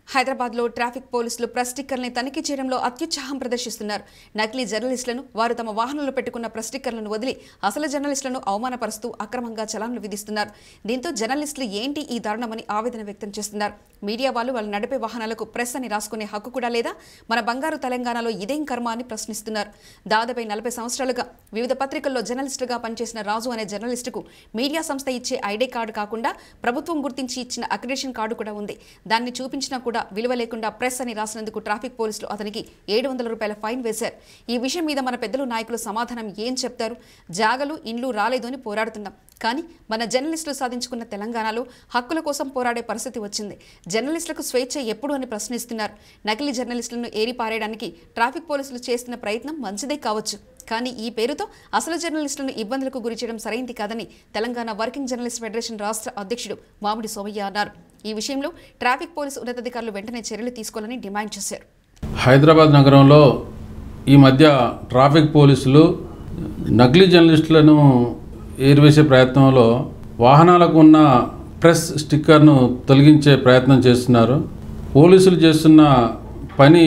హైదరాబాద్లో ట్రాఫిక్ పోలీసులు ప్రెస్ స్టిక్కర్ని తనిఖీ చేయడంలో అత్యుత్సాహం ప్రదర్శిస్తున్నారు నకిలీ జర్నలిస్టులను వారు తమ వాహనంలో పెట్టుకున్న ప్రెస్ స్టిక్కర్లను వదిలి అసలు జర్నలిస్టులను అవమానపరుస్తూ అక్రమంగా చలాన్లు విధిస్తున్నారు దీంతో జర్నలిస్టులు ఏంటి ఈ దారుణమని ఆవేదన వ్యక్తం చేస్తున్నారు మీడియా వాళ్ళు వాళ్ళు నడిపే వాహనాలకు ప్రెస్ అని రాసుకునే హక్కు కూడా లేదా మన బంగారు తెలంగాణలో ఇదేం కర్మ అని ప్రశ్నిస్తున్నారు దాదాపు నలభై సంవత్సరాలుగా వివిధ పత్రికల్లో జర్నలిస్టుగా పనిచేసిన రాజు అనే జర్నలిస్టుకు మీడియా సంస్థ ఇచ్చే ఐడి కార్డు కాకుండా ప్రభుత్వం గుర్తించి ఇచ్చిన అక్రిడేషన్ కార్డు కూడా ఉంది దాన్ని చూపించినా కూడా విలువ లేకుండా ప్రెస్ అని రాసినందుకు ట్రాఫిక్ పోలీసులు అతనికి ఏడు వందల రూపాయల ఫైన్ వేశారు ఈ విషయం మీద మన పెద్దలు నాయకులు సమాధానం ఏం చెప్తారు జాగలు ఇండ్లు రాలేదు అని పోరాడుతున్నాం కానీ మన జర్నలిస్టులు సాధించుకున్న తెలంగాణలో హక్కుల కోసం పోరాడే పరిస్థితి వచ్చింది జర్నలిస్టులకు స్వేచ్ఛ ఎప్పుడు అని ప్రశ్నిస్తున్నారు నకిలీ జర్నలిస్టులను ఏరిపారేయడానికి ట్రాఫిక్ పోలీసులు చేస్తున్న ప్రయత్నం మంచిదే కావచ్చు కానీ ఈ పేరుతో అసలు జర్నలిస్టులను ఇబ్బందులకు గురి చేయడం సరైంది కాదని తెలంగాణ వర్కింగ్ జర్నలిస్ట్ ఫెడరేషన్ రాష్ట్ర అధ్యక్షుడు మామిడి సోమయ్య అన్నారు ఈ విషయంలో ట్రాఫిక్ పోలీసు ఉన్నతాధికారులు వెంటనే చర్యలు తీసుకోవాలని డిమాండ్ చేశారు హైదరాబాద్ నగరంలో ఈ మధ్య ట్రాఫిక్ పోలీసులు నకిలీ జర్నలిస్టులను ఏరివేసే ప్రయత్నంలో వాహనాలకు ఉన్న ప్రెస్ స్టిక్కర్ను తొలగించే ప్రయత్నం చేస్తున్నారు పోలీసులు చేస్తున్న పని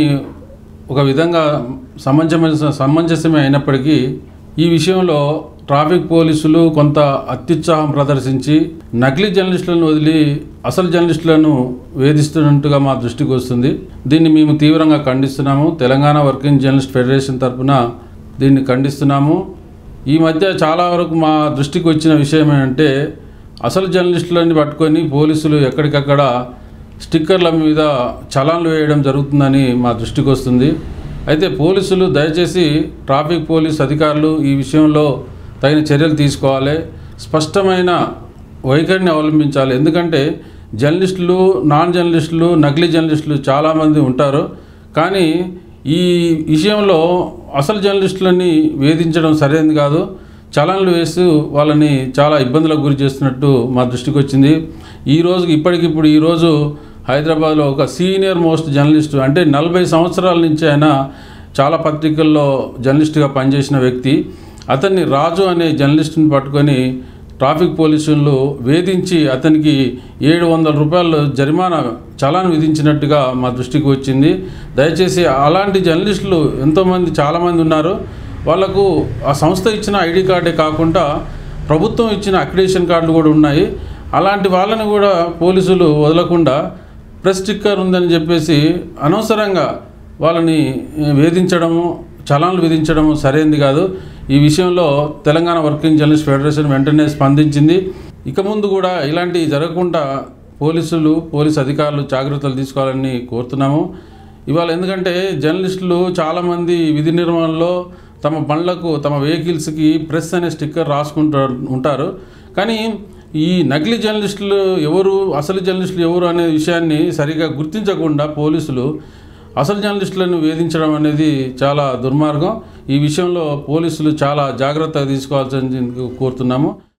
ఒక విధంగా సమంజస సమంజసమే అయినప్పటికీ ఈ విషయంలో ట్రాఫిక్ పోలీసులు కొంత అత్యుత్సాహం ప్రదర్శించి నకిలీ జర్నలిస్టులను వదిలి అసలు జర్నలిస్టులను వేధిస్తున్నట్టుగా మా దృష్టికి వస్తుంది దీన్ని మేము తీవ్రంగా ఖండిస్తున్నాము తెలంగాణ వర్కింగ్ జర్నలిస్ట్ ఫెడరేషన్ తరఫున దీన్ని ఖండిస్తున్నాము ఈ మధ్య చాలా వరకు మా దృష్టికి వచ్చిన విషయం ఏంటంటే అసలు జర్నలిస్టులని పట్టుకొని పోలీసులు ఎక్కడికక్కడ స్టిక్కర్ల మీద చలాన్లు వేయడం జరుగుతుందని మా దృష్టికి వస్తుంది అయితే పోలీసులు దయచేసి ట్రాఫిక్ పోలీస్ అధికారులు ఈ విషయంలో తగిన చర్యలు తీసుకోవాలి స్పష్టమైన వైఖరిని అవలంబించాలి ఎందుకంటే జర్నలిస్టులు నాన్ జర్నలిస్టులు నకిలీ జర్నలిస్టులు చాలామంది ఉంటారు కానీ ఈ విషయంలో అసలు జర్నలిస్టులని వేధించడం సరైనది కాదు చలన్లు వేస్తూ వాళ్ళని చాలా ఇబ్బందులకు గురి చేస్తున్నట్టు మా దృష్టికి వచ్చింది ఈ రోజు ఇప్పటికిప్పుడు ఈరోజు హైదరాబాద్లో ఒక సీనియర్ మోస్ట్ జర్నలిస్టు అంటే నలభై సంవత్సరాల నుంచి ఆయన చాలా పత్రికల్లో జర్నలిస్టుగా పనిచేసిన వ్యక్తి అతన్ని రాజు అనే జర్నలిస్టుని పట్టుకొని ట్రాఫిక్ పోలీసులు వేధించి అతనికి ఏడు వందల రూపాయలు జరిమానా చలాన్ విధించినట్టుగా మా దృష్టికి వచ్చింది దయచేసి అలాంటి జర్నలిస్టులు ఎంతోమంది చాలామంది ఉన్నారు వాళ్లకు ఆ సంస్థ ఇచ్చిన ఐడి కార్డే కాకుండా ప్రభుత్వం ఇచ్చిన అక్రిడేషన్ కార్డులు కూడా ఉన్నాయి అలాంటి వాళ్ళని కూడా పోలీసులు వదలకుండా ప్రెస్ స్టిక్కర్ ఉందని చెప్పేసి అనవసరంగా వాళ్ళని వేధించడము చలాన్లు విధించడము సరైనది కాదు ఈ విషయంలో తెలంగాణ వర్కింగ్ జర్నలిస్ట్ ఫెడరేషన్ వెంటనే స్పందించింది ఇక ముందు కూడా ఇలాంటివి జరగకుండా పోలీసులు పోలీస్ అధికారులు జాగ్రత్తలు తీసుకోవాలని కోరుతున్నాము ఇవాళ ఎందుకంటే జర్నలిస్టులు చాలామంది విధి నిర్వహణలో తమ బండ్లకు తమ వెహికల్స్కి ప్రెస్ అనే స్టిక్కర్ రాసుకుంటూ ఉంటారు కానీ ఈ నకిలీ జర్నలిస్టులు ఎవరు అసలు జర్నలిస్టులు ఎవరు అనే విషయాన్ని సరిగా గుర్తించకుండా పోలీసులు అసలు జర్నలిస్టులను వేధించడం అనేది చాలా దుర్మార్గం ఈ విషయంలో పోలీసులు చాలా జాగ్రత్తగా తీసుకోవాల్సింది కోరుతున్నాము